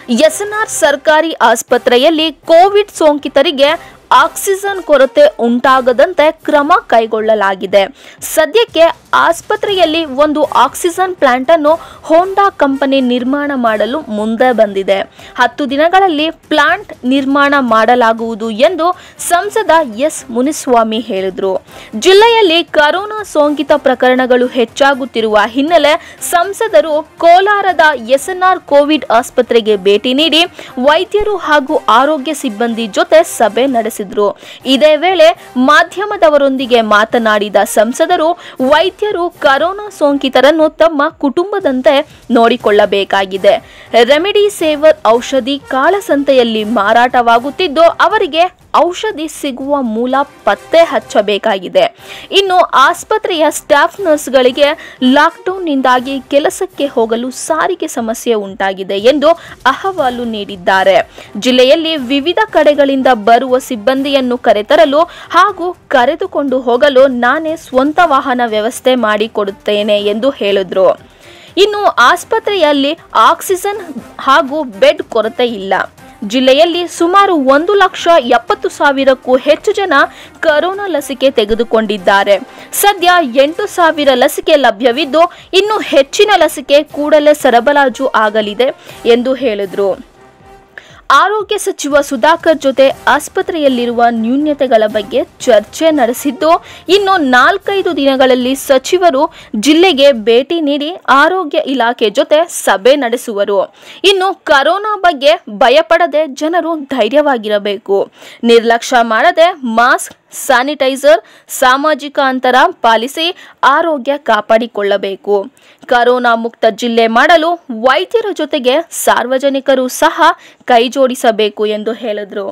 SNR ಸರ್ಕಾರಿ ಆಸ್ಪತ್ರೆಯಲ್ಲಿ Covid ಸೋಂಕಿತರಿಗೆ ಆಕ್ಸಿಜನ್ ಕೊರತೆ ಉಂಟಾಗದಂತೆ ಕ್ರಮ ಕೈಗೊಳ್ಳಲಾಗಿದೆ ಸದ್ಯಕ್ಕೆ ಆಸ್ಪತ್ರೆಯಲ್ಲಿ ಒಂದು ಆಕ್ಸಿಜನ್ ಪ್ಲಾಂಟ್ ಅನ್ನು ಹೋಂಡಾ ಕಂಪನಿ ನಿರ್ಮಾಣ ಮಾಡಲು ಮುಂದೆ ಬಂದಿದೆ ಹತ್ತು ದಿನಗಳಲ್ಲಿ ಪ್ಲಾಂಟ್ ನಿರ್ಮಾಣ ಮಾಡಲಾಗುವುದು ಎಂದು ಸಂಸದ ಎಸ್ ಮುನಿಸ್ವಾಮಿ ಹೇಳಿದರು ಜಿಲ್ಲೆಯಲ್ಲಿ ಕರೋನಾ ಸೋಂಕಿತ ಪ್ರಕರಣಗಳು ಹೆಚ್ಚಾಗುತ್ತಿರುವ ಹಿನ್ನೆಲೆ ಸಂಸದರು ಕೋಲಾರದ ಎಸ್ಎನ್ಆರ್ ಕೋವಿಡ್ ಆಸ್ಪತ್ರೆಗೆ ಭೇಟಿ ನೀಡಿ ವೈದ್ಯರು ಹಾಗೂ ಆರೋಗ್ಯ ಸಿಬ್ಬಂದಿ ಜೊತೆ ಸಭೆ ನಡೆಸಿದ್ರು ಇದೇ ವೇಳೆ ಮಾಧ್ಯಮದವರೊಂದಿಗೆ ಮಾತನಾಡಿದ ಸಂಸದರು ವೈದ್ಯರು ಕರೋನಾ ಸೋಂಕಿತರನ್ನು ತಮ್ಮ ಕುಟುಂಬದಂತೆ ನೋಡಿಕೊಳ್ಳಬೇಕಾಗಿದೆ ರೆಮಿಡಿ ಸೇವರ್ ಔಷಧಿ ಕಾಳಸಂತೆಯಲ್ಲಿ ಮಾರಾಟವಾಗುತ್ತಿದ್ದು ಅವರಿಗೆ ಔಷಧಿ ಸಿಗುವ ಮೂಲ ಪತ್ತೆ ಹಚ್ಚಬೇಕಾಗಿದೆ ಇನ್ನು ಆಸ್ಪತ್ರೆಯ ಸ್ಟಾಫ್ ನರ್ಸ್ಗಳಿಗೆ ಲಾಕ್ಡೌನ್ನಿಂದಾಗಿ ಕೆಲಸಕ್ಕೆ ಹೋಗಲು ಸಾರಿಗೆ ಸಮಸ್ಯೆ ಉಂಟಾಗಿದೆ ಎಂದು ಅಹವಾಲು ನೀಡಿದ್ದಾರೆ ಜಿಲ್ಲೆಯಲ್ಲಿ ವಿವಿಧ ಕಡೆಗಳಿಂದ ಬರುವ ಸಿಬ್ಬಂದಿಯನ್ನು ಕರೆತರಲು ಹಾಗೂ ಕರೆದುಕೊಂಡು ಹೋಗಲು ನಾನೇ ಸ್ವಂತ ವಾಹನ ವ್ಯವಸ್ಥೆ ಮಾಡಿಕೊಡುತ್ತೇನೆ ಎಂದು ಹೇಳಿದರು ಇನ್ನು ಆಸ್ಪತ್ರೆಯಲ್ಲಿ ಆಕ್ಸಿಜನ್ ಹಾಗೂ ಬೆಡ್ ಕೊರತೆ ಇಲ್ಲ ಜಿಲ್ಲೆಯಲ್ಲಿ ಸುಮಾರು ಒಂದು ಲಕ್ಷ ಎಪ್ಪತ್ತು ಸಾವಿರಕ್ಕೂ ಹೆಚ್ಚು ಜನ ಕರೋನಾ ಲಸಿಕೆ ತೆಗೆದುಕೊಂಡಿದ್ದಾರೆ ಸದ್ಯ ಎಂಟು ಸಾವಿರ ಲಸಿಕೆ ಲಭ್ಯವಿದ್ದು ಇನ್ನು ಹೆಚ್ಚಿನ ಲಸಿಕೆ ಕೂಡಲೇ ಸರಬರಾಜು ಆಗಲಿದೆ ಎಂದು ಹೇಳಿದರು ಆರೋಗ್ಯ ಸಚಿವ ಸುಧಾಕರ್ ಜೊತೆ ಆಸ್ಪತ್ರೆಯಲ್ಲಿರುವ ನ್ಯೂನ್ಯತೆಗಳ ಬಗ್ಗೆ ಚರ್ಚೆ ನಡೆಸಿದ್ದು ಇನ್ನು ನಾಲ್ಕೈದು ದಿನಗಳಲ್ಲಿ ಸಚಿವರು ಜಿಲ್ಲೆಗೆ ಭೇಟಿ ನೀಡಿ ಆರೋಗ್ಯ ಇಲಾಖೆ ಜೊತೆ ಸಭೆ ನಡೆಸುವರು ಇನ್ನು ಕರೋನಾ ಬಗ್ಗೆ ಭಯಪಡದೆ ಜನರು ಧೈರ್ಯವಾಗಿರಬೇಕು ನಿರ್ಲಕ್ಷ್ಯ ಮಾಡದೆ ಮಾಸ್ಕ್ ಸ್ಯಾನಿಟೈಸರ್ ಸಾಮಾಜಿಕ ಅಂತರ ಪಾಲಿಸಿ ಆರೋಗ್ಯ ಕಾಪಾಡಿಕೊಳ್ಳಬೇಕು ಕರೋನಾ ಮುಕ್ತ ಜಿಲ್ಲೆ ಮಾಡಲು ವೈದ್ಯರ ಜೊತೆಗೆ ಸಾರ್ವಜನಿಕರು ಸಹ ಕೈಜೋಡಿಸಬೇಕು ಎಂದು ಹೇಳಿದರು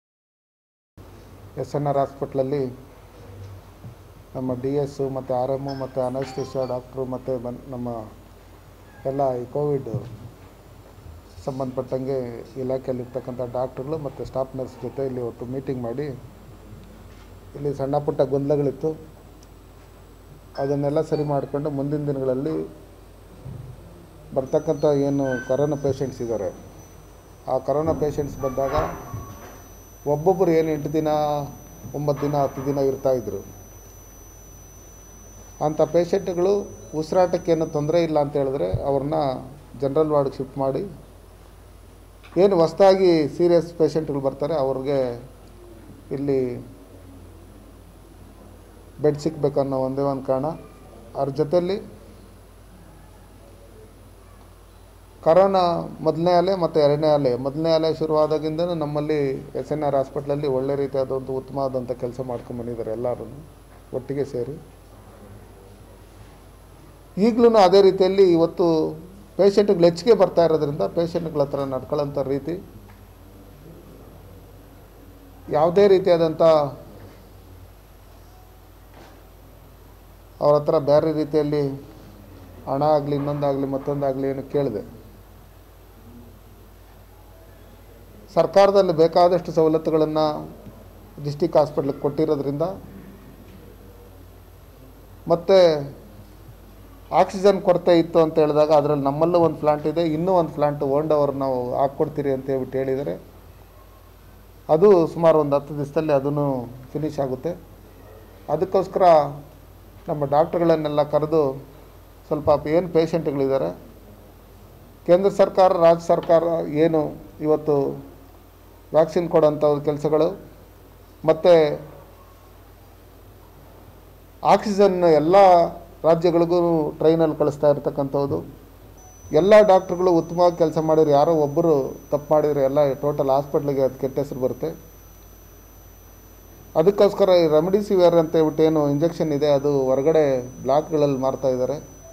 ಎಸ್ ಎನ್ ಆರ್ ಹಾಸ್ಪಿಟ್ಲಲ್ಲಿ ನಮ್ಮ ಡಿ ಎಸ್ಸು ಮತ್ತು ಆರ್ ಎಮ್ಮು ಮತ್ತು ಅನಸ್ಟೇಷಿಯಾ ಡಾಕ್ಟ್ರು ಮತ್ತು ಬನ್ ನಮ್ಮ ಎಲ್ಲ ಈ ಕೋವಿಡ್ ಸಂಬಂಧಪಟ್ಟಂಗೆ ಇಲಾಖೆಯಲ್ಲಿರ್ತಕ್ಕಂಥ ಡಾಕ್ಟ್ರುಗಳು ಮತ್ತು ಸ್ಟಾಫ್ ನರ್ಸ್ ಜೊತೆ ಇಲ್ಲಿ ಇವತ್ತು ಮೀಟಿಂಗ್ ಮಾಡಿ ಇಲ್ಲಿ ಸಣ್ಣ ಪುಟ್ಟ ಗೊಂದಲಗಳಿತ್ತು ಅದನ್ನೆಲ್ಲ ಸರಿ ಮಾಡಿಕೊಂಡು ಮುಂದಿನ ದಿನಗಳಲ್ಲಿ ಬರ್ತಕ್ಕಂಥ ಏನು ಕರೋನಾ ಪೇಷಂಟ್ಸ್ ಇದ್ದಾರೆ ಆ ಕರೋನಾ ಪೇಷಂಟ್ಸ್ ಬಂದಾಗ ಒಬ್ಬೊಬ್ಬರು ಏನು ಎಂಟು ದಿನ ಒಂಬತ್ತು ದಿನ ಹತ್ತು ದಿನ ಇರ್ತಾಯಿದ್ರು ಅಂಥ ಪೇಷಂಟ್ಗಳು ಉಸಿರಾಟಕ್ಕೆ ಏನು ತೊಂದರೆ ಇಲ್ಲ ಅಂತ ಹೇಳಿದ್ರೆ ಅವ್ರನ್ನ ಜನರಲ್ ವಾರ್ಡ್ಗೆ ಶಿಫ್ಟ್ ಮಾಡಿ ಏನು ಹೊಸ್ದಾಗಿ ಸೀರಿಯಸ್ ಪೇಷಂಟ್ಗಳು ಬರ್ತಾರೆ ಅವ್ರಿಗೆ ಇಲ್ಲಿ ಬೆಡ್ ಸಿಗ್ಬೇಕನ್ನೋ ಒಂದೇ ಒಂದು ಕಾರಣ ಅವ್ರ ಜೊತೆಯಲ್ಲಿ ಕರೋನಾ ಮೊದಲನೇ ಅಲೆ ಮತ್ತು ಎರಡನೇ ಅಲೆ ಮೊದಲನೇ ಅಲೆ ಶುರುವಾದಾಗಿಂದನೂ ನಮ್ಮಲ್ಲಿ ಎಸ್ ಎನ್ ಆರ್ ಹಾಸ್ಪಿಟ್ಲಲ್ಲಿ ಒಳ್ಳೆ ರೀತಿಯಾದಂಥ ಉತ್ತಮವಾದಂಥ ಕೆಲಸ ಮಾಡ್ಕೊಂಬಂದಿದ್ದಾರೆ ಎಲ್ಲರೂ ಒಟ್ಟಿಗೆ ಸೇರಿ ಈಗಲೂ ಅದೇ ರೀತಿಯಲ್ಲಿ ಇವತ್ತು ಪೇಷಂಟ್ಗಳು ಹೆಚ್ಚಿಗೆ ಬರ್ತಾ ಇರೋದ್ರಿಂದ ಪೇಷಂಟ್ಗಳ ಹತ್ರ ನಡ್ಕೊಳ್ಳೋಂಥ ರೀತಿ ಯಾವುದೇ ರೀತಿಯಾದಂಥ ಅವ್ರ ಹತ್ರ ಬೇರೆ ರೀತಿಯಲ್ಲಿ ಹಣ ಆಗಲಿ ಇನ್ನೊಂದಾಗಲಿ ಮತ್ತೊಂದಾಗಲಿ ಏನು ಕೇಳಿದೆ ಸರ್ಕಾರದಲ್ಲಿ ಬೇಕಾದಷ್ಟು ಸವಲತ್ತುಗಳನ್ನು ಡಿಸ್ಟಿಕ್ ಹಾಸ್ಪಿಟ್ಲಿಗೆ ಕೊಟ್ಟಿರೋದ್ರಿಂದ ಮತ್ತು ಆಕ್ಸಿಜನ್ ಕೊರತೆ ಇತ್ತು ಅಂತ ಹೇಳಿದಾಗ ಅದರಲ್ಲಿ ನಮ್ಮಲ್ಲೂ ಒಂದು ಪ್ಲಾಂಟ್ ಇದೆ ಇನ್ನೂ ಒಂದು ಪ್ಲಾಂಟ್ ಓಂಡವರು ನಾವು ಹಾಕ್ಕೊಡ್ತೀರಿ ಅಂತ ಹೇಳ್ಬಿಟ್ಟು ಹೇಳಿದರೆ ಅದು ಸುಮಾರು ಒಂದು ಹತ್ತು ದಿವಸದಲ್ಲಿ ಅದನ್ನು ಫಿನಿಶ್ ಆಗುತ್ತೆ ಅದಕ್ಕೋಸ್ಕರ ನಮ್ಮ ಡಾಕ್ಟ್ರುಗಳನ್ನೆಲ್ಲ ಕರೆದು ಸ್ವಲ್ಪ ಏನು ಪೇಷಂಟ್ಗಳಿದ್ದಾರೆ ಕೇಂದ್ರ ಸರ್ಕಾರ ರಾಜ್ಯ ಸರ್ಕಾರ ಏನು ಇವತ್ತು ವ್ಯಾಕ್ಸಿನ್ ಕೊಡೋಂಥ ಕೆಲಸಗಳು ಮತ್ತು ಆಕ್ಸಿಜನ್ ಎಲ್ಲ ರಾಜ್ಯಗಳಿಗೂ ಟ್ರೈನಲ್ಲಿ ಕಳಿಸ್ತಾ ಇರ್ತಕ್ಕಂಥದ್ದು ಎಲ್ಲ ಡಾಕ್ಟ್ರುಗಳು ಉತ್ತಮವಾಗಿ ಕೆಲಸ ಮಾಡಿದ್ರು ಯಾರೋ ಒಬ್ಬರು ತಪ್ಪು ಮಾಡಿದರೆ ಎಲ್ಲ ಟೋಟಲ್ ಹಾಸ್ಪಿಟ್ಲಿಗೆ ಅದು ಕೆಟ್ಟ ಹೆಸರು ಬರುತ್ತೆ ಅದಕ್ಕೋಸ್ಕರ ಈ ರೆಮಿಡಿಸಿವಿಯರ್ ಅಂತ ಹೇಳ್ಬಿಟ್ಟು ಏನು ಇಂಜೆಕ್ಷನ್ ಇದೆ ಅದು ಹೊರಗಡೆ ಬ್ಲಾಕ್ಗಳಲ್ಲಿ ಮಾರ್ತಾ ಇದ್ದಾರೆ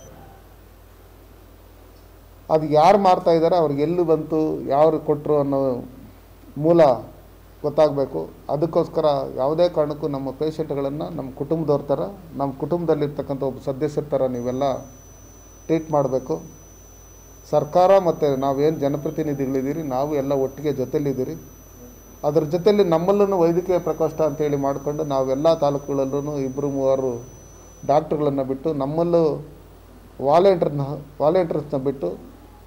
ಅದು ಯಾರು ಮಾರ್ತಾ ಇದ್ದಾರೆ ಅವ್ರಿಗೆ ಎಲ್ಲಿ ಬಂತು ಯಾರು ಕೊಟ್ಟರು ಅನ್ನೋ ಮೂಲ ಗೊತ್ತಾಗಬೇಕು ಅದಕ್ಕೋಸ್ಕರ ಯಾವುದೇ ಕಾರಣಕ್ಕೂ ನಮ್ಮ ಪೇಷಂಟ್ಗಳನ್ನು ನಮ್ಮ ಕುಟುಂಬದವ್ರ ಥರ ನಮ್ಮ ಕುಟುಂಬದಲ್ಲಿರ್ತಕ್ಕಂಥ ಒಬ್ಬ ಸದಸ್ಯರ ಥರ ನೀವೆಲ್ಲ ಟ್ರೀಟ್ ಮಾಡಬೇಕು ಸರ್ಕಾರ ಮತ್ತು ನಾವೇನು ಜನಪ್ರತಿನಿಧಿಗಳಿದ್ದೀರಿ ನಾವು ಎಲ್ಲ ಒಟ್ಟಿಗೆ ಜೊತೆಲಿದ್ದೀರಿ ಅದ್ರ ಜೊತೆಲಿ ನಮ್ಮಲ್ಲೂ ವೈದ್ಯಕೀಯ ಪ್ರಕೋಷ್ಠ ಅಂತೇಳಿ ಮಾಡಿಕೊಂಡು ನಾವೆಲ್ಲ ತಾಲೂಕುಗಳಲ್ಲೂ ಇಬ್ಬರು ಮೂವರು ಡಾಕ್ಟ್ರುಗಳನ್ನು ಬಿಟ್ಟು ನಮ್ಮಲ್ಲೂ ವಾಲೆಂಟ್ರನ್ನ ವಾಲೆಂಟ್ರಸ್ನ ಬಿಟ್ಟು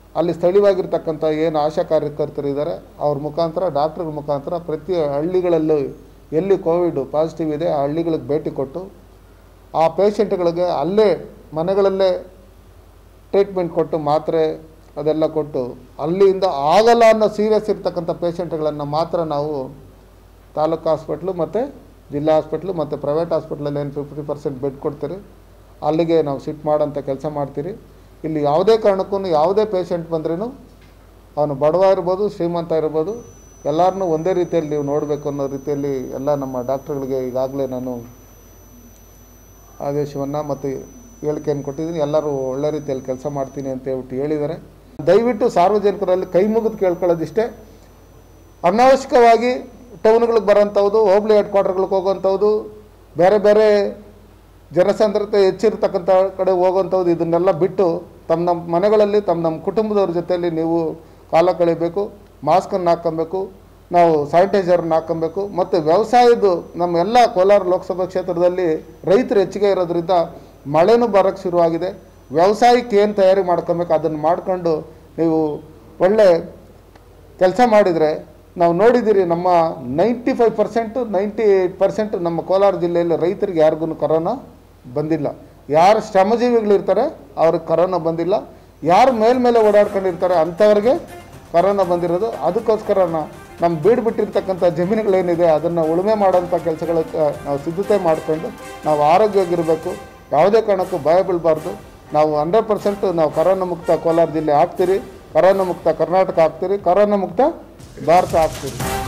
ಅಲ್ಲಿ ಸ್ಥಳೀಯವಾಗಿರ್ತಕ್ಕಂಥ ಏನು ಆಶಾ ಕಾರ್ಯಕರ್ತರು ಇದ್ದಾರೆ ಅವ್ರ ಮುಖಾಂತರ ಡಾಕ್ಟ್ರ್ ಮುಖಾಂತರ ಪ್ರತಿ ಹಳ್ಳಿಗಳಲ್ಲೂ ಎಲ್ಲಿ ಕೋವಿಡ್ ಪಾಸಿಟಿವ್ ಇದೆ ಆ ಹಳ್ಳಿಗಳಿಗೆ ಭೇಟಿ ಕೊಟ್ಟು ಆ ಪೇಷಂಟ್ಗಳಿಗೆ ಅಲ್ಲೇ ಮನೆಗಳಲ್ಲೇ ಟ್ರೀಟ್ಮೆಂಟ್ ಕೊಟ್ಟು ಮಾತ್ರೆ ಅದೆಲ್ಲ ಕೊಟ್ಟು ಅಲ್ಲಿಂದ ಆಗಲ್ಲ ಅನ್ನೋ ಸೀರಿಯಸ್ ಇರ್ತಕ್ಕಂಥ ಪೇಷಂಟ್ಗಳನ್ನು ಮಾತ್ರ ನಾವು ತಾಲೂಕು ಹಾಸ್ಪಿಟ್ಲು ಮತ್ತು ಜಿಲ್ಲಾ ಹಾಸ್ಪಿಟ್ಲು ಮತ್ತು ಪ್ರೈವೇಟ್ ಹಾಸ್ಪಿಟ್ಲಲ್ಲಿ ಏನು ಫಿಫ್ಟಿ ಪರ್ಸೆಂಟ್ ಬೆಡ್ ಕೊಡ್ತೀರಿ ಅಲ್ಲಿಗೆ ನಾವು ಶಿಫ್ಟ್ ಮಾಡೋಂಥ ಕೆಲಸ ಮಾಡ್ತೀರಿ ಇಲ್ಲಿ ಯಾವುದೇ ಕಾರಣಕ್ಕೂ ಯಾವುದೇ ಪೇಷಂಟ್ ಬಂದ್ರೂ ಅವನು ಬಡವ ಇರ್ಬೋದು ಶ್ರೀಮಂತ ಇರ್ಬೋದು ಎಲ್ಲರನ್ನೂ ಒಂದೇ ರೀತಿಯಲ್ಲಿ ನೀವು ನೋಡಬೇಕು ಅನ್ನೋ ರೀತಿಯಲ್ಲಿ ಎಲ್ಲ ನಮ್ಮ ಡಾಕ್ಟ್ರುಗಳಿಗೆ ಈಗಾಗಲೇ ನಾನು ಆದೇಶವನ್ನು ಮತ್ತು ಹೇಳಿಕೆಯನ್ನು ಕೊಟ್ಟಿದ್ದೀನಿ ಎಲ್ಲರೂ ಒಳ್ಳೆ ರೀತಿಯಲ್ಲಿ ಕೆಲಸ ಮಾಡ್ತೀನಿ ಅಂತ ಹೇಳ್ಬಿಟ್ಟು ಹೇಳಿದ್ದಾರೆ ದಯವಿಟ್ಟು ಸಾರ್ವಜನಿಕರಲ್ಲಿ ಕೈ ಮುಗಿದು ಕೇಳ್ಕೊಳ್ಳೋದಿಷ್ಟೇ ಅನಾವಶ್ಯಕವಾಗಿ ಟೌನ್ಗಳಿಗೆ ಬರೋಂಥದ್ದು ಹೋಬ್ಳಿ ಹೆಡ್ ಕ್ವಾರ್ಟರ್ಗಳಿಗೆ ಹೋಗೋಂಥದ್ದು ಬೇರೆ ಬೇರೆ ಜನಸಾಂದ್ರತೆ ಹೆಚ್ಚಿರ್ತಕ್ಕಂಥ ಕಡೆ ಹೋಗೋಂಥದ್ದು ಇದನ್ನೆಲ್ಲ ಬಿಟ್ಟು ತಮ್ಮ ನಮ್ಮ ಮನೆಗಳಲ್ಲಿ ತಮ್ಮ ನಮ್ಮ ಕುಟುಂಬದವ್ರ ಜೊತೆಯಲ್ಲಿ ನೀವು ಕಾಲ ಕಳಿಬೇಕು ಮಾಸ್ಕನ್ನು ಹಾಕ್ಕೊಬೇಕು ನಾವು ಸ್ಯಾನಿಟೈಸರ್ನ ಹಾಕ್ಕೊಬೇಕು ಮತ್ತು ವ್ಯವಸಾಯದ್ದು ನಮ್ಮ ಎಲ್ಲ ಕೋಲಾರ ಲೋಕಸಭಾ ಕ್ಷೇತ್ರದಲ್ಲಿ ರೈತರು ಹೆಚ್ಚಿಗೆ ಇರೋದ್ರಿಂದ ಮಳೆನೂ ಬರೋಕ್ಕೆ ಶುರುವಾಗಿದೆ ವ್ಯವಸಾಯಕ್ಕೆ ಏನು ತಯಾರಿ ಮಾಡ್ಕೊಬೇಕು ಅದನ್ನು ಮಾಡ್ಕೊಂಡು ನೀವು ಒಳ್ಳೆ ಕೆಲಸ ಮಾಡಿದರೆ ನಾವು ನೋಡಿದ್ದೀರಿ ನಮ್ಮ ninety five percent ninety eight percent ನಮ್ಮ ಕೋಲಾರ ಜಿಲ್ಲೆಯಲ್ಲಿ ರೈತರಿಗೆ ಯಾರಿಗೂ ಕರೋನಾ ಬಂದಿಲ್ಲ ಯಾರು ಶ್ರಮಜೀವಿಗಳಿರ್ತಾರೆ ಅವ್ರಿಗೆ ಕರೋನಾ ಬಂದಿಲ್ಲ ಯಾರು ಮೇಲ್ಮೇಲೆ ಓಡಾಡ್ಕೊಂಡಿರ್ತಾರೆ ಅಂಥವ್ರಿಗೆ ಕರೋನಾ ಬಂದಿರೋದು ಅದಕ್ಕೋಸ್ಕರ ನಾ- ನಮ್ಮ ಬೀಡು ಬಿಟ್ಟಿರ್ತಕ್ಕಂಥ ಜಮೀನುಗಳೇನಿದೆ ಅದನ್ನು ಉಳುಮೆ ಮಾಡೋಂಥ ಕೆಲಸಗಳಿಗೆ ನಾವು ಸಿದ್ಧತೆ ಮಾಡಿಕೊಂಡು ನಾವು ಆರೋಗ್ಯವಾಗಿರಬೇಕು ಯಾವುದೇ ಕಾರಣಕ್ಕೂ ಭಯ ಬೀಳಬಾರ್ದು ನಾವು ಹಂಡ್ರೆಡ್ ಪರ್ಸೆಂಟ್ ನಾವು ಕರೋನಾ ಮುಕ್ತ ಕೋಲಾರ ಜಿಲ್ಲೆ ಆಗ್ತೀರಿ ಕರೋನಾ ಮುಕ್ತ ಕರ್ನಾಟಕ ಆಗ್ತೀರಿ ಕರೋನಾ ಮುಕ್ತ ಭಾರತ ಆಗ್ತೀರಿ